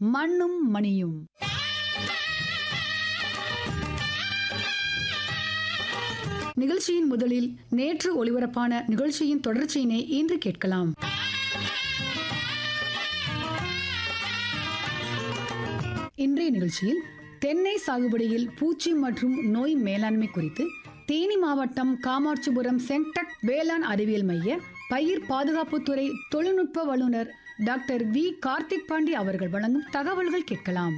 மண்ணும் மணியும் நிகழ்ச்சியின் முதலில் நேற்று ஒளிபரப்பான நிகழ்ச்சியின் தொடர்ச்சியினை இன்று கேட்கலாம் இன்றைய நிகழ்ச்சியில் தென்னை சாகுபடியில் பூச்சி மற்றும் நோய் மேலாண்மை குறித்து தேனி மாவட்டம் காமாட்சிபுரம் சென்டக் வேளாண் அறிவியல் மைய பயிர் பாதுகாப்புத்துறை தொழில்நுட்ப வல்லுநர் டாக்டர் வி கார்த்திக் பாண்டி அவர்கள் வழங்கும் தகவல்கள் கேட்கலாம்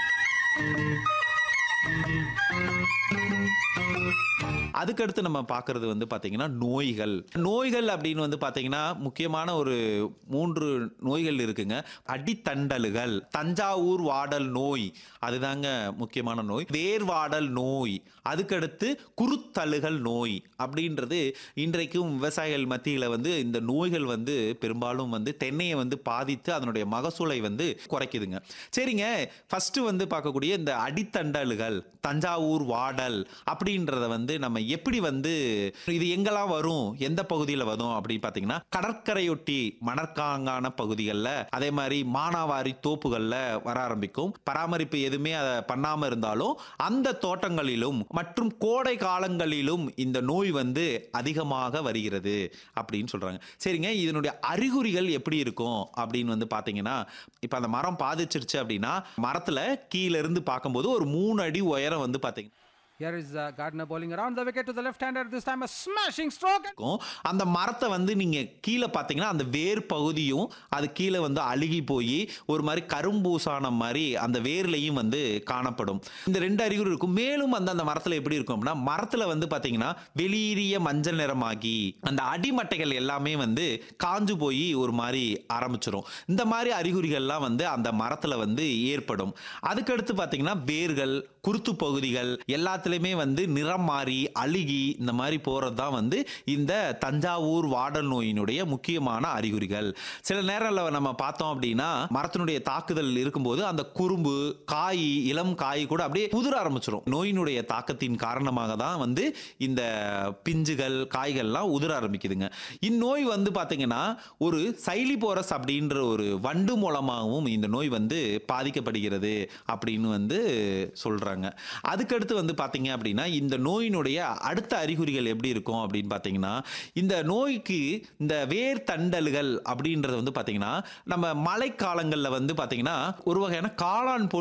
அதுக்கடுத்து நம்ம பார்க்கறது வந்து பார்த்தீங்கன்னா நோய்கள் நோய்கள் அப்படின்னு வந்து பார்த்தீங்கன்னா முக்கியமான ஒரு மூன்று நோய்கள் இருக்குங்க அடித்தண்டலுகள் தஞ்சாவூர் வாடல் நோய் அதுதாங்க முக்கியமான நோய் வேர்வாடல் நோய் அதுக்கடுத்து குருத்தழுகல் நோய் அப்படின்றது இன்றைக்கும் விவசாயிகள் மத்தியில் வந்து இந்த நோய்கள் வந்து பெரும்பாலும் வந்து தென்னையை வந்து பாதித்து அதனுடைய மகசூலை வந்து குறைக்குதுங்க சரிங்க ஃபர்ஸ்ட் வந்து பார்க்கக்கூடிய இந்த அடித்தண்டலுகள் தஞ்சாவூர் வாடல் அப்படின்றத வந்து நம்ம எப்படி வந்து இது எங்கெல்லாம் வரும் எந்த பகுதியில் வரும் அப்படின்னு பார்த்தீங்கன்னா கடற்கரையொட்டி மணற்காங்கான பகுதிகளில் அதே மாதிரி மானாவாரி தோப்புகளில் வர ஆரம்பிக்கும் பராமரிப்பு எதுவுமே அதை பண்ணாமல் இருந்தாலும் அந்த தோட்டங்களிலும் மற்றும் கோடை காலங்களிலும் இந்த நோய் வந்து அதிகமாக வருகிறது அப்படின்னு சொல்றாங்க சரிங்க இதனுடைய அறிகுறிகள் எப்படி இருக்கும் அப்படின்னு வந்து பார்த்தீங்கன்னா இப்போ அந்த மரம் பாதிச்சிருச்சு அப்படின்னா மரத்தில் கீழ இருந்து பார்க்கும்போது ஒரு மூணு அடி உயரம் வந்து பார்த்தீங்கன்னா Here is uh, Gardner bowling around the wicket to the left hander. This time a smashing stroke. and- இருக்கும் அந்த மரத்தை வந்து நீங்க கீழே பார்த்தீங்கன்னா அந்த வேர் பகுதியும் அது கீழே வந்து அழுகி போய் ஒரு மாதிரி கரும்பூசான மாதிரி அந்த வேர்லையும் வந்து காணப்படும் இந்த ரெண்டு அறிகுறி இருக்கும் மேலும் அந்த அந்த மரத்தில் எப்படி இருக்கும் அப்படின்னா மரத்தில் வந்து பார்த்தீங்கன்னா வெளிரிய மஞ்சள் நிறமாகி அந்த அடிமட்டைகள் எல்லாமே வந்து காஞ்சு போய் ஒரு மாதிரி ஆரம்பிச்சிடும் இந்த மாதிரி அறிகுறிகள்லாம் வந்து அந்த மரத்தில் வந்து ஏற்படும் அதுக்கடுத்து பார்த்தீங்கன்னா வேர்கள் குருத்து பகுதிகள் எல்லாத்துலேயுமே வந்து நிறம் மாறி அழுகி இந்த மாதிரி போகிறது தான் வந்து இந்த தஞ்சாவூர் வாடல் நோயினுடைய முக்கியமான அறிகுறிகள் சில நேரங்களில் நம்ம பார்த்தோம் அப்படின்னா மரத்தினுடைய தாக்குதல் இருக்கும்போது அந்த குறும்பு காய் இளம் காய் கூட அப்படியே புதிர ஆரம்பிச்சிடும் நோயினுடைய தாக்கத்தின் காரணமாக தான் வந்து இந்த பிஞ்சுகள் காய்கள்லாம் உதிர ஆரம்பிக்குதுங்க இந்நோய் வந்து பார்த்தீங்கன்னா ஒரு சைலிபோரஸ் அப்படின்ற ஒரு வண்டு மூலமாகவும் இந்த நோய் வந்து பாதிக்கப்படுகிறது அப்படின்னு வந்து சொல்றாங்க அதுக்கடுத்து வந்து பார்த்தீங்க அப்படின்னா இந்த நோயினுடைய அடுத்த அறிகுறிகள் எப்படி இருக்கும் அப்படின்னு பார்த்தீங்கன்னா இந்த நோய்க்கு இந்த வேர் தண்டல்கள் அப்படின்றது வந்து பார்த்தீங்கன்னா நம்ம மழைக்காலங்களில் வந்து பார்த்தீங்கன்னா ஒரு வகையான காளான் போல்